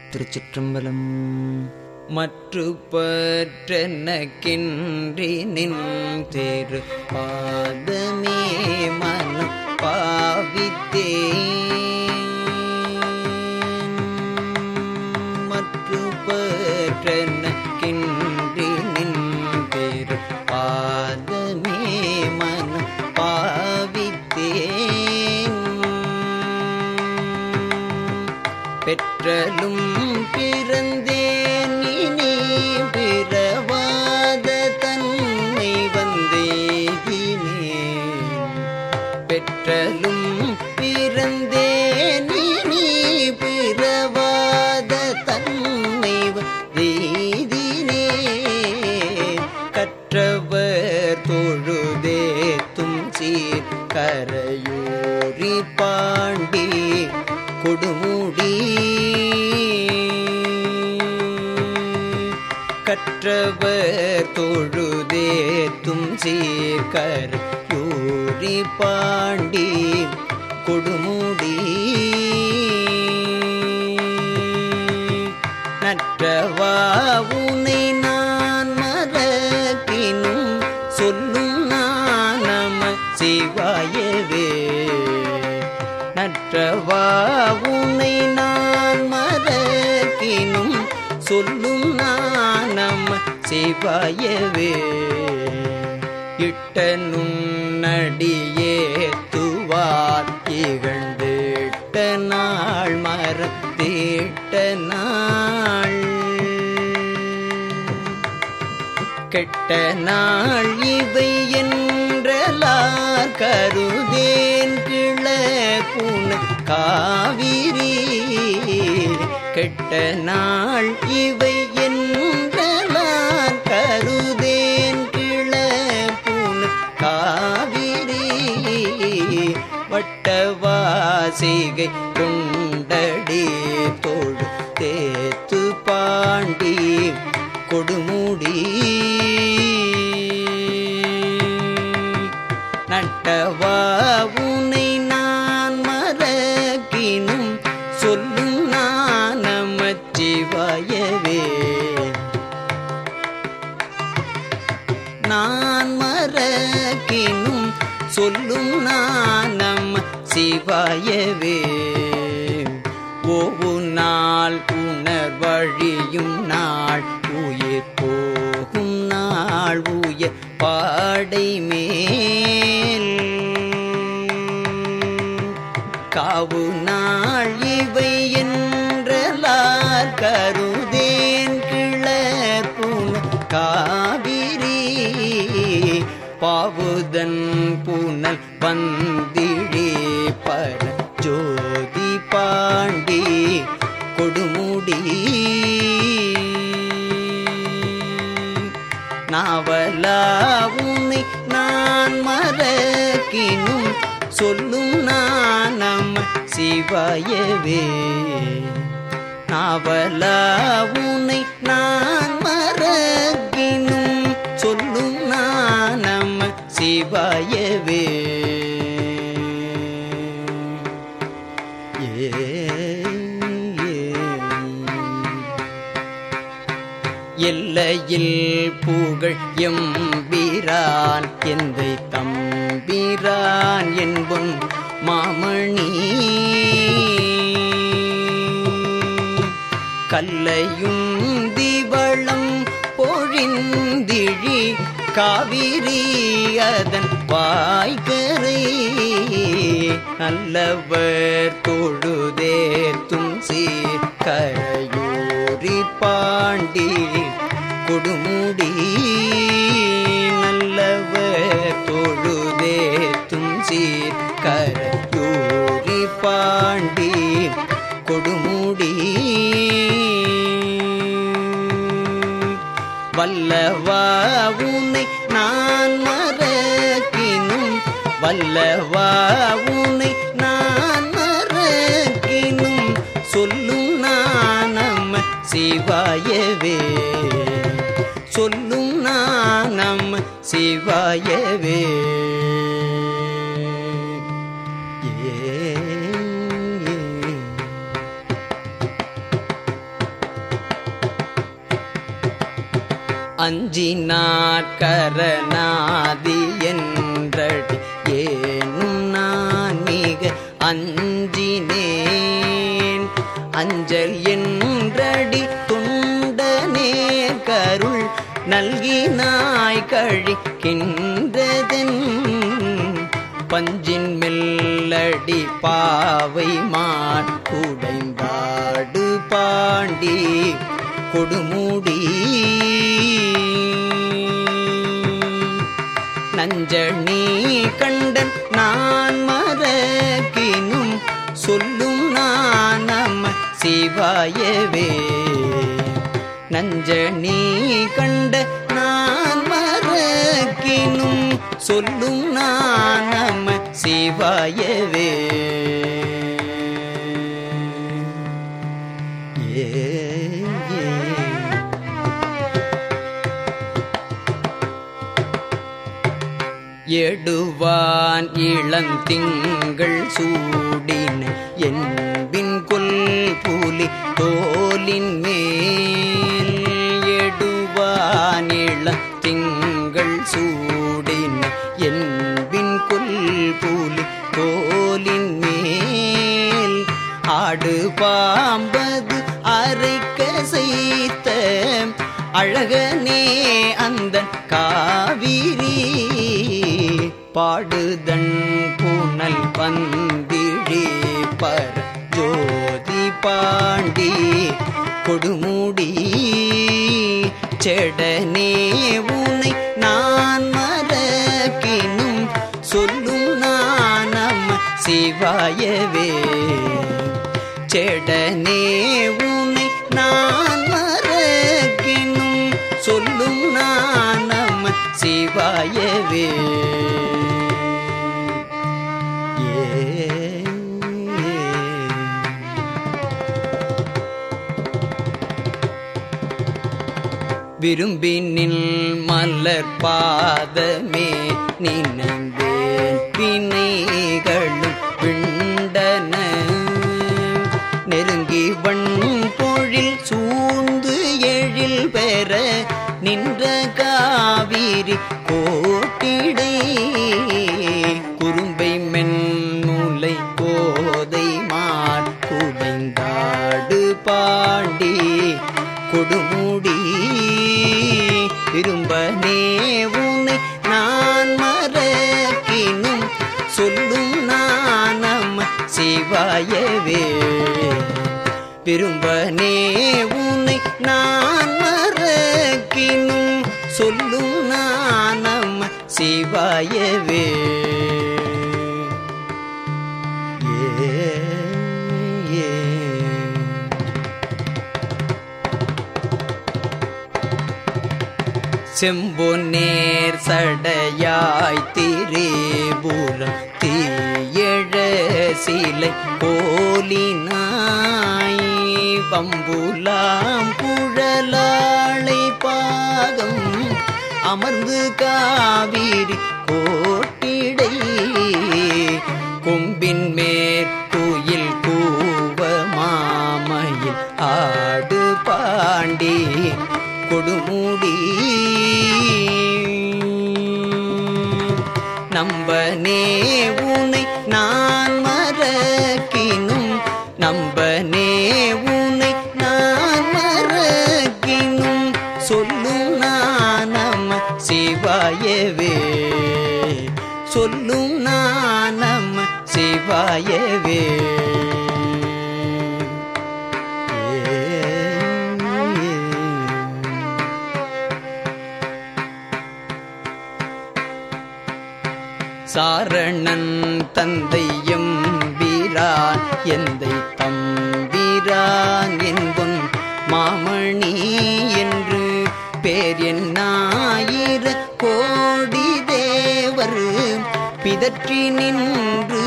திருச்சிற்றம்பலம் மற்று பற்றனக்கின்றி நின் திரு பாதமே மனம் பாவித்தே மற்று பற்றனக்கின்றி நின் திரு பாதமே மனம் பாவித்தேன் பெற்றலும் பிறந்தேன் இனி பிறவாத தன்னை வந்தேகினே பெற்றலும் பிறந்தேன் இனி பிறவாத தன்னை வந்தேதினே கற்றவர் தொழுதேத்தும் சீர் கரையூரி பாண்டி கொடுமுடி கற்றவர் தொழுதேத்தும் சீர்கர் யூரி பாண்டி கொடுமுடி நற்றவா உனை நான் மறக்கினும் சொல்லும் நான் நம சிவாயவே நற்றவா உனை நான் மறக்கினும் சொல்லும் நான் நம சிவாயவே இட்ட நுண்ணடியே துவார் இகழ்ந்திட்ட நாள் மரத்திட்ட நாள் கெட்ட நாள் இவை என்றலார் கருதேன் கிள புன காவிரி கெட்ட நாள் இவை என்றலார் கருதேன் கிள புன காவிரி வட்டவாசிகை கொண்டடி தோடு தேத்து பாண்டி கொடுமுடி நட்டவா உனை நான் மறக்கினும் சொல்லும் நான் நமச்சிவாயவே நான் மறக்கினும் சொல்லும் நான் நம்ம சிவாயவே ஓவு நாள் உணர் வழியும் நாள் உயிர் போகும் நாள் உயர் பாடை மேல் காவு நாள் இவை என்றலார் கருதேன் கிளர் புன காவிரி பாவுதன் புனல் வந்திழே பர ஜோதி பாண்டி கொடுமுடி நாவலா உன்னை நான் மறக்கினும் சொல்லும் நான் நம்ம சிவாயவே நாவலா உன்னை நான் மறக்கினும் சொல்லும் நான் நம்ம சிவாயவே ஏ எல்லையில் புகழ் எம்பிரான் எந்தை தம்பிரான் என்பொன் மாமணி கல்லையும் திவளம் பொழிந்திழி காவிரி அதன் வாய்கரை நல்லவர் தொழுதேத்தும் சீர் கரையூரி பாண்டி கொடுமுடி நல்லவர் தொழுதேத்தும் சீர் கரையூரி பாண்டி கொடுமுடி வல்லவா உனை நான் மறக்கினும் வல்லவா உனை நான் மறக்கினும் சொல்லும் நான் நம்ம சிவாயவே சொல்லும் நான் நம்ம சிவாயவே ஏ அஞ்சினார்கரநாதி என்றடி ஏனும் நான் மிக அஞ்சினேன் அஞ்சல் என்றடி துண்டனே கருள் நல்கினாய் கழிக்கின்றதென் பஞ்சின் மெல்லடி பாவை மாட்டுடைந்தாடு பாண்டி கொடுமுடி நஞ்சணி கண்டன் நான் மறக்கினும் சொல்லும் நான் நம சிவாயவே நஞ்சணி கண்ட நான் மறக்கினும் சொல்லும் நான் நம சிவாயவே ஏ ஏ. எடுவான் இளந்திங்கள் சூடின என்பின் கொல் புலி தோலின் மேல் எடுவான் இளந்திங்கள் சூடின என்பின் கொல் புலி தோலின் மேல் ஆடு பாம்பது அரைக்க செய்த அழகனே அந்த காவிரி பாடுதன் புனல் பந்திழி பர ஜோதி பாண்டி கொடுமுடி செடனே உனை நான் மறக்கினும் சொல்லும் நான் நம சிவாயவே செடனே உனை நான் மறக்கினும் சொல்லும் நான் நம சிவாயவே ஏ விரும்பினில் மலர் பாதமே நினைந்தேன் வினைகளும் விண்டன நெருங்கி வண் பொழில் சூழ்ந்து எழில் பெற நின்ற காவிரி கோட்டிடை குறும்பை மென்னுலை கோதை மார் குடைந்தாடு பாண்டி கொடுமுடி விரும்பனே உனை நான் மறக்கினும் சொல்லும் நான் நம சிவாயவே விரும்பனே உனை நான் மறக்கினும் சொல்லும் நான் நம சிவாயவே ஏ ஏ செம்பொன்னேர் சடையாய் திரேபுரம் தீயழ சிலை போலினாய் பம்புலாம் குழலாளை பாகம் அமர்ந்து காவிரி கோட்டிடை கொம்பின் மேற்குயில் கூவ மாமையில் ஆடு பாண்டி கொடுமுடி நம்பனே உனை நான் மறக்கினும் நம்பனே உனை நான் மறக்கினும் சொல்லும் நான் நம சிவாயவே சொல்லும் நான் நம சிவாயவே சாரணன் தந்தையும் வீரான் எந்தை தம்பிரான் என்பொன் மாமணி என்று பேர் என்னாயிர கோடி தேவர் பிதற்றி நின்று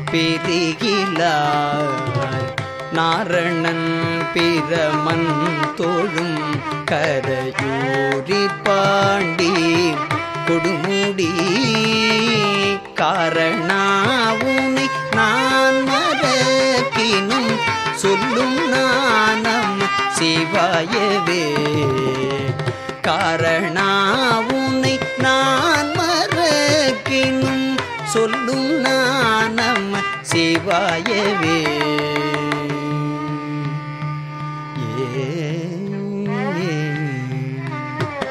பெருகிலார் நாரணன் பிரமன் தோழும் கரையூரி பாண்டி கொடுமுடி காரணாவுனை நான் மறக்கினும் சொல்லும் நானம் சிவாயவே காரணாவுனை நான் மறக்கினும் சொல்லும் நான் நம்ம சிவாயவே ஏ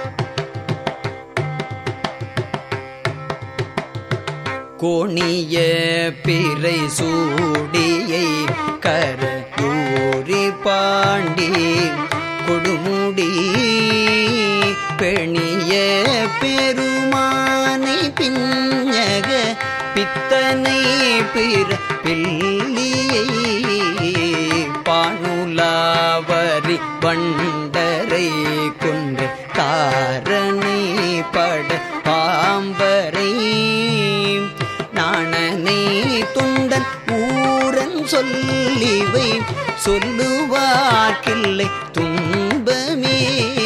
கோணிய பிறை சூடியை கரையூரி பாண்டி கொடுமுடி பெணிய பெருமானை பிஞ்சக பித்தனை பிற பில்லியை பானுலாவரி பண்டரை கொண்டு காரணை பட பாம்பரை நாணனை துண்டன் ஊரன் சொல்லிவை சொல்லுவாக்கில்லை துன்பமே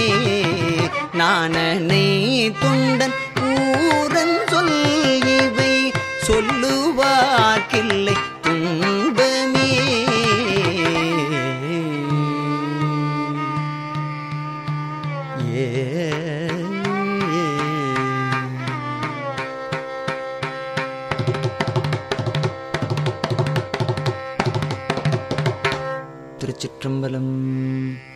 நாணனை துண்டன் ஊரன் சொல்லிவை சொல்லுவாக்கில்லை துன்பமே ஏ திருச்சிற்றம்பலம்